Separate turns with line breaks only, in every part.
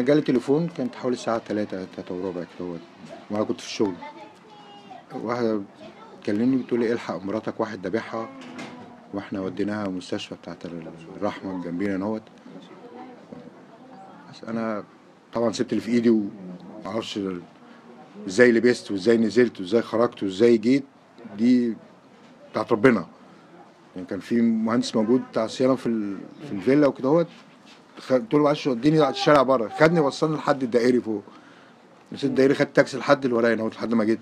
جالي تليفون كانت حوالي الساعة تلاتة تلاتة وربع كده هوت، وأنا كنت في الشغل واحدة بتكلمني بتقول لي الحق مراتك واحد دابحها واحنا وديناها مستشفى بتاعت الرحمة جنبينا اهوت بس أنا طبعا سبت اللي في إيدي ومعرفش ازاي لبست وازاي نزلت وازاي خرجت وازاي جيت دي بتاعت ربنا يعني كان في مهندس موجود بتاع صيانة في ال- في الفيلا وكده هوت خ- قلت له معلش وديني على الشارع بره خدني وصلني لحد الدائري فوق بس الدائري خدت تاكسي لحد اللي ورايا اهوت لحد ما جيت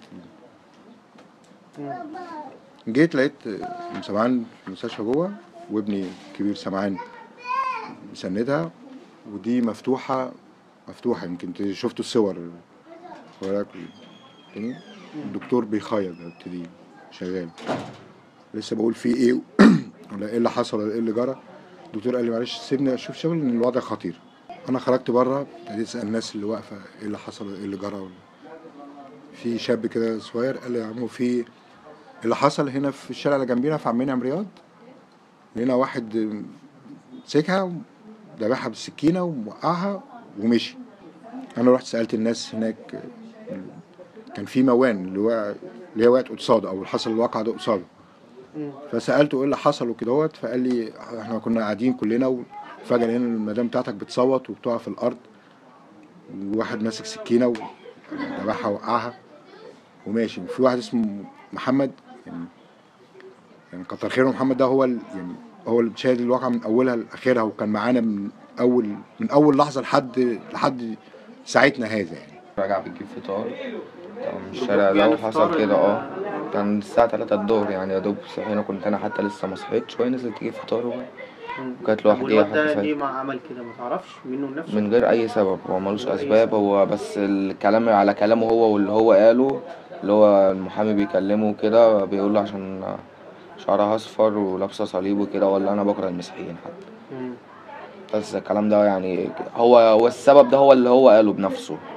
جيت لقيت سمعان في المستشفى جوه وابني الكبير سمعان مسندها ودي مفتوحة مفتوحة يمكن انت شفتوا الصور وراك تاني الدكتور بيخيط ابتدي شغال لسه بقول في ايه ولا ايه اللي حصل ولا ايه اللي جرى الدكتور قال لي معلش سيبني اشوف شغل ان الوضع خطير انا خرجت بره ابتديت اسال الناس اللي واقفه ايه اللي حصل وايه اللي جرى في شاب كده صغير قال لي يا عمو في اللي حصل هنا في الشارع اللي جنبينا في عمين عم رياض لقينا واحد مسكها ذبحها بالسكينه وموقعها ومشي انا رحت سالت الناس هناك كان في موان اللي هو اللي هي وقعت قصاده او اللي حصل الواقعه ده قصاده فسالته ايه اللي حصل وكده هوت فقال لي احنا كنا قاعدين كلنا وفجاه لقينا المدام بتاعتك بتصوت وبتقع في الارض وواحد ماسك سكينه وذبحها وقعها وماشي وفي واحد اسمه محمد يعني يعني كتر خيره محمد ده هو ال- يعني هو اللي شاهد الواقعه من اولها لاخرها وكان معانا من اول من اول لحظه لحد لحد ساعتنا هذا يعني
راجع بتجيب فطار طبعا من الشارع ده
يعني
وحصل
فطار
كده اه كان الساعة تلاتة الظهر يعني يا دوب صحينا كنت أنا حتى لسه ما صحيتش وهي نزلت تجيب فطار و- وكانت لوحديها
والواد ده
حتى
ليه
فاهم
ما عمل كده ما تعرفش منه لنفسه
من غير أي سبب هو ملوش
من غير أي
أسباب
سبب.
هو بس الكلام على كلامه هو واللي هو قاله اللي هو المحامي بيكلمه كده بيقول له عشان شعرها أصفر ولابسة صليب وكده ولا أنا بكره المسيحيين حتى
مم.
بس الكلام ده يعني هو هو السبب ده هو اللي هو قاله بنفسه